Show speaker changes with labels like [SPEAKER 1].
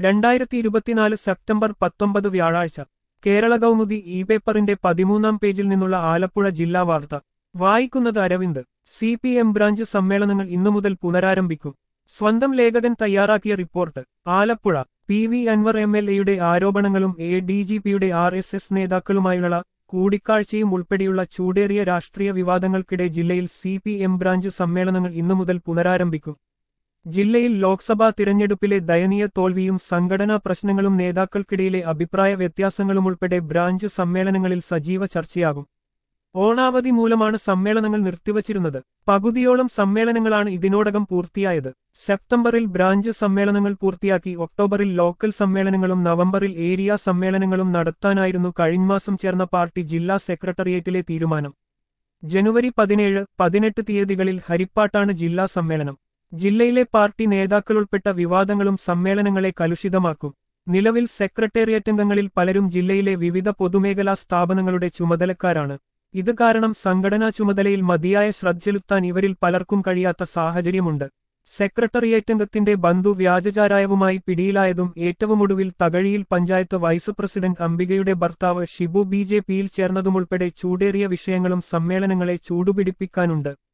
[SPEAKER 1] രണ്ടായിരത്തി ഇരുപത്തിനാല് സെപ്റ്റംബർ പത്തൊമ്പത് വ്യാഴാഴ്ച കേരള കൗമുദി ഇ പേപ്പറിന്റെ പതിമൂന്നാം പേജിൽ നിന്നുള്ള ആലപ്പുഴ ജില്ലാ വാർത്ത വായിക്കുന്നത് Aravind C P M branch സമ്മേളനങ്ങൾ ഇന്നു മുതൽ പുനരാരംഭിക്കും സ്വന്തം ലേഖകൻ തയ്യാറാക്കിയ report Alappuzha P V Anvar M L എയുടെ ആരോപണങ്ങളും എ ഡി ജി പിയുടെ ആർ എസ് എസ് നേതാക്കളുമായുള്ള കൂടിക്കാഴ്ചയും ഉൾപ്പെടെയുള്ള ചൂടേറിയ രാഷ്ട്രീയ വിവാദങ്ങൾക്കിടെ ജില്ലയിൽ സി പി എം ബ്രാഞ്ച് സമ്മേളനങ്ങൾ ഇന്നു മുതൽ പുനരാരംഭിക്കും ജില്ലയിൽ ലോക്സഭാ തിരഞ്ഞെടുപ്പിലെ ദയനീയ തോൽവിയും സംഘടനാ പ്രശ്നങ്ങളും നേതാക്കൾക്കിടയിലെ അഭിപ്രായ വ്യത്യാസങ്ങളുമുൾപ്പെടെ ബ്രാഞ്ച് സമ്മേളനങ്ങളിൽ സജീവ ചർച്ചയാകും ഓണാവധി മൂലമാണ് സമ്മേളനങ്ങൾ നിർത്തിവച്ചിരുന്നത് പകുതിയോളം സമ്മേളനങ്ങളാണ് ഇതിനോടകം പൂർത്തിയായത് സെപ്റ്റംബറിൽ ബ്രാഞ്ച് സമ്മേളനങ്ങൾ പൂർത്തിയാക്കി ഒക്ടോബറിൽ ലോക്കൽ സമ്മേളനങ്ങളും നവംബറിൽ ഏരിയ സമ്മേളനങ്ങളും നടത്താനായിരുന്നു കഴിഞ്ഞമാസം ചേർന്ന പാർട്ടി ജില്ലാ സെക്രട്ടേറിയറ്റിലെ തീരുമാനം ജനുവരി പതിനേഴ് പതിനെട്ട് തീയതികളിൽ ഹരിപ്പാട്ടാണ് ജില്ലാ സമ്മേളനം ജില്ലയിലെ പാർട്ടി നേതാക്കളുൾപ്പെട്ട വിവാദങ്ങളും സമ്മേളനങ്ങളെ കലുഷിതമാക്കും നിലവിൽ സെക്രട്ടേറിയറ്റ് അംഗങ്ങളിൽ പലരും ജില്ലയിലെ വിവിധ പൊതുമേഖലാ സ്ഥാപനങ്ങളുടെ ചുമതലക്കാരാണ് ഇത് കാരണം സംഘടനാ ചുമതലയിൽ മതിയായ ശ്രദ്ധ ചെലുത്താൻ ഇവരിൽ പലർക്കും കഴിയാത്ത സാഹചര്യമുണ്ട് സെക്രട്ടേറിയറ്റ് അംഗത്തിന്റെ ബന്ധു വ്യാജചാരായവുമായി പിടിയിലായതും ഏറ്റവുമൊടുവിൽ തകഴിയിൽ പഞ്ചായത്ത് വൈസ് പ്രസിഡന്റ് അംബികയുടെ ഭർത്താവ് ഷിബു ബി ജെ പിയിൽ ചേർന്നതുമുൾപ്പെടെ ചൂടേറിയ വിഷയങ്ങളും സമ്മേളനങ്ങളെ ചൂടുപിടിപ്പിക്കാനുണ്ട്